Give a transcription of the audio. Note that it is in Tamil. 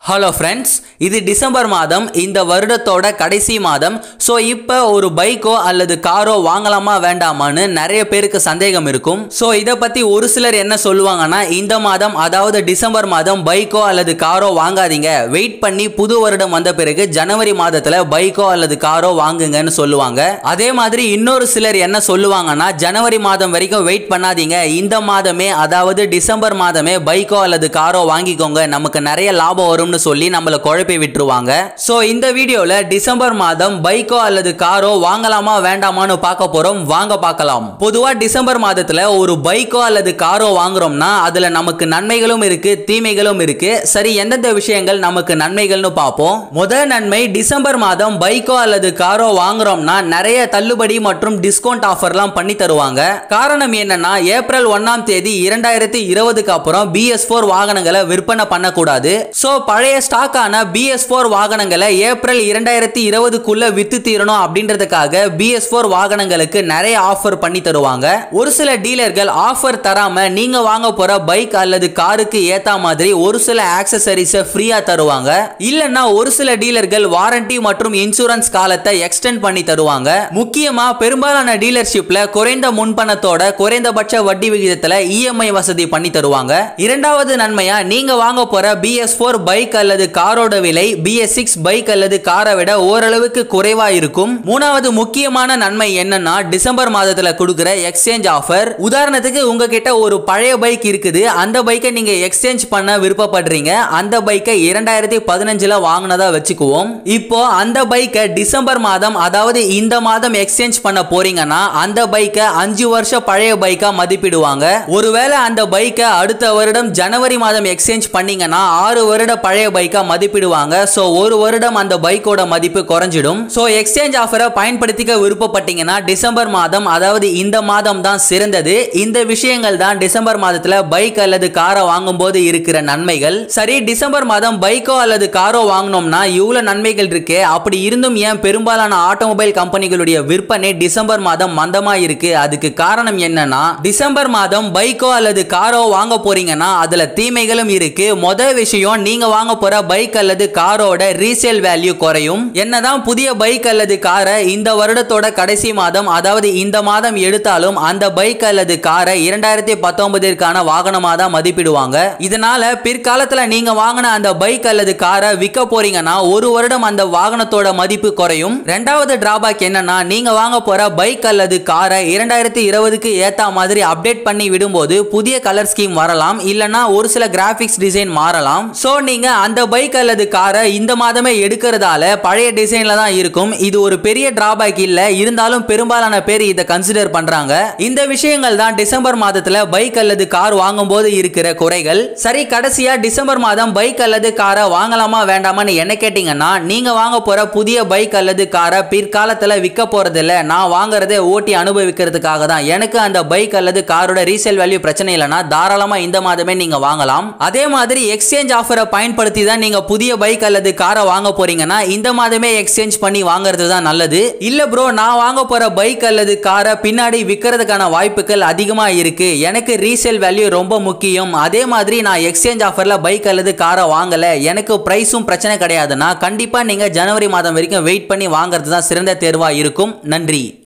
ஹலோ ஃப்ரெண்ட்ஸ் இது டிசம்பர் மாதம் இந்த வருடத்தோட கடைசி மாதம் ஸோ இப்போ ஒரு பைக்கோ அல்லது காரோ வாங்கலாமா வேண்டாமான்னு நிறைய பேருக்கு சந்தேகம் இருக்கும் ஸோ இதை பற்றி ஒரு சிலர் என்ன சொல்லுவாங்கன்னா இந்த மாதம் அதாவது டிசம்பர் மாதம் பைக்கோ அல்லது காரோ வாங்காதீங்க வெயிட் பண்ணி புது வருடம் வந்த பிறகு ஜனவரி மாதத்தில் பைக்கோ அல்லது காரோ வாங்குங்கன்னு சொல்லுவாங்க அதே மாதிரி இன்னொரு சிலர் என்ன சொல்லுவாங்கன்னா ஜனவரி மாதம் வரைக்கும் வெயிட் பண்ணாதீங்க இந்த மாதமே அதாவது டிசம்பர் மாதமே பைக்கோ அல்லது காரோ வாங்கிக்கோங்க நமக்கு நிறைய லாபம் வரும்னு சொல்லி நம்மள குழப்பி விட்டுருவாங்க ஸோ இந்த வீடியோல டிசம்பர் மாதம் பைக்கோ அல்லது காரோ வாங்கலாமா வேண்டாமான்னு பார்க்க போறோம் வாங்க பார்க்கலாம் பொதுவா டிசம்பர் மாதத்துல ஒரு பைக்கோ அல்லது காரோ வாங்குறோம்னா அதுல நமக்கு நன்மைகளும் இருக்கு தீமைகளும் இருக்கு சரி எந்தெந்த விஷயங்கள் நமக்கு நன்மைகள்னு பார்ப்போம் முதல் நன்மை டிசம்பர் மாதம் பைக்கோ அல்லது காரோ வாங்குறோம்னா நிறைய தள்ளுபடி மற்றும் டிஸ்கவுண்ட் ஆஃபர்லாம் பண்ணி தருவாங்க காரணம் என்னன்னா ஏப்ரல் ஒன்னாம் தேதி இரண்டாயிரத்தி இருபதுக்கு அப்புறம் பிஎஸ் ஃபோர் வாகனங்களை விற்பனை பண்ணக்கூடாது ஸோ பழைய ஸ்டாக்கான பிஎஸ் ஃபோர் வாகனங்களை ஏப்ரல் இரண்டாயிரத்தி இருபதுக்குள்ள வித்து தீரணும் அப்படின்றதுக்காக பிஎஸ் ஃபோர் வாகனங்களுக்கு நிறைய ஆஃபர் பண்ணி தருவாங்க ஒரு சில டீலர்கள் ஆஃபர் தராம நீங்க வாங்க போற பைக் அல்லது காருக்கு ஏத்தா மாதிரி ஒரு சில ஆக்சசரிஸை ஃப்ரீயா தருவாங்க இல்லைன்னா ஒரு சில டீலர்கள் வாரண்டி மற்றும் இன்சூரன்ஸ் காலத்தை எக்ஸ்டெண்ட் பண்ணி தருவாங்க முக்கியமா பெரும்பாலான டீலர்ஷிப்ல குறைந்த முன்பணத்தோட குறைந்தபட்ச வட்டி விகிதத்துல இஎம்ஐ வசதி பண்ணி தருவாங்க இரண்டாவது நன்மையா நீங்க வாங்க போற பிஎஸ் ஃபோர் பைக் அல்லது காரோட விலை பிஎஸ் சிக்ஸ் பைக் அல்லது காரை விட ஓரளவுக்கு குறைவா இருக்கும் மூணாவது முக்கியமான நன்மை என்னன்னா டிசம்பர் மாதத்துல கொடுக்குற எக்ஸ்சேஞ்ச் ஆஃபர் உதாரணத்துக்கு உங்ககிட்ட ஒரு பழைய பைக் இருக்குது அந்த பைக்கை நீங்க எக்ஸ்சேஞ்ச் பண்ண விருப்பப்படுறீங்க அந்த பைக்கை இரண்டாயிரத்தி பதினஞ்சுல வாங்கினதா வச்சுக்குவோம் இப்போ அந்த பைக்கை டிசம்பர் மாதம் அதாவது இந்த மாதம் எக்ஸ்சேஞ்ச் பண்ண போறீங்கன்னா அந்த பைக்கை அஞ்சு வருஷம் பழைய பைக்கா மதிப்பிடுவாங்க ஒருவேளை அந்த பைக்கை அடுத்த வருடம் ஜனவரி மாதம் எக்ஸ்சேஞ்ச் பண்ணீங்கன்னா ஆறு வருட பழைய பைக்கா மதிப்பிடுவாங்க ஸோ ஒரு வருடம் அந்த பைக்கோட மதிப்பு குறைஞ்சிடும் ஸோ எக்ஸ்சேஞ்ச் ஆஃபரை பயன்படுத்திக்க விருப்பப்பட்டீங்கன்னா டிசம்பர் மாதம் அதாவது இந்த மாதம் தான் சிறந்தது இந்த விஷயங்கள் தான் டிசம்பர் மாதத்துல பைக் அல்லது காரை வாங்கும்போது இருக்கிற நன்மைகள் சரி டிசம்பர் மாதம் பைக்கோ அல்லது காரோ வாங்கினோம்னா இவ்வளவு நன்மைகள் இருக்கே அப்படி இருந்தும் ஏன் பெரும்பாலான ஆட்டோமொபைல் கம்பெனிகளுடைய விற்பனை டிசம்பர் மாதம் மந்தமா இருக்கு அதுக்கு காரணம் என்னன்னா டிசம்பர் மாதம் பைக்கோ அல்லது காரோ வாங்க போறீங்கன்னா அதுல தீமைகளும் இருக்கு முதல் விஷயம் நீங்க வாங்க போற பைக் அல்லது காரோட ரீசேல் வேல்யூ குறையும் என்னதான் புதிய பைக் அல்லது காரை இந்த வருடத்தோட கடைசி மாதம் அதாவது இந்த மாதம் எடுத்தாலும் அந்த பைக் அல்லது காரை இரண்டாயிரத்தி பத்தொன்பதிற்கான வாகனமா தான் மதிப்பிடுவாங்க இதனால பிற்காலத்துல நீங்க வாங்கின அந்த பைக் அல்லது காரை விற்க போறீங்கன்னா ஒரு வருடம் அந்த வாகனத்தோட மதிப்பு குறையும் ரெண்டாவது டிராபேக் என்னன்னா நீங்க வாங்க போற பைக் அல்லது காரை இரண்டாயிரத்தி இருபதுக்கு ஏத்தா மாதிரி அப்டேட் பண்ணி விடும்போது புதிய கலர் ஸ்கீம் வரலாம் இல்லனா ஒரு சில கிராபிக்ஸ் டிசைன் மாறலாம் சோ நீங்க அந்த பைக் அல்லது காரை இந்த மாதமே எடுக்கிறதால பழைய டிசைன்ல தான் இருக்கும் இது ஒரு பெரிய டிராபேக் இல்ல இருந்தாலும் பெரும்பாலான பேர் இதை கன்சிடர் பண்றாங்க இந்த விஷயங்கள் தான் டிசம்பர் மாதத்துல பைக் அல்லது கார் வாங்கும்போது இருக்கிற குறைகள் சரி கடைசியா டிசம்பர் மாதம் பைக் அல்லது காரை வாங்கலாமா வேண்டாமான்னு என்ன கேட்டீங்கன்னா நீங்க வாங்க போற புதிய பைக் அல்லது காரை பிற்காலத்துல விற்க போறதில்ல நான் வாங்குறதே ஓட்டி அனுபவிக்கிறதுக்காக தான் எனக்கு அந்த பைக் அல்லது காரோட ரீசேல் வேல்யூ பிரச்சனை இல்லைன்னா தாராளமா இந்த மாதமே நீங்க வாங்கலாம் அதே மாதிரி எக்ஸ்சேஞ்ச் ஆஃபரை பயன்படுத்தி தான் நீங்க புதிய பைக் அல்லது காரை வாங்க போறீங்கன்னா இந்த மாதமே எக்ஸ்சேஞ்ச் பண்ணி வாங்குறது தான் நல்லது இல்ல ப்ரோ நான் வாங்க போற பைக் அல்லது காரை பின்னாடி விற்கிறதுக்கான வாய்ப்புகள் அதிகமா இருக்கு எனக்கு ரீசேல் வேல்யூ ரொம்ப முக்கியம் அதே மாதிரி நான் எக்ஸ்சேஞ்ச் ஆஃபர்ல பைக் அல்லது காரை வாங்கல எனக்கு பிரைஸும் பிரச்சனை கிடையாதுன்னா கண்டிப்பா நீங்க ஜனவரி மாதம் வரைக்கும் வெயிட் பண்ணி வாங்குறது தான் சிறந்த தேர்வா இருக்கும் நன்றி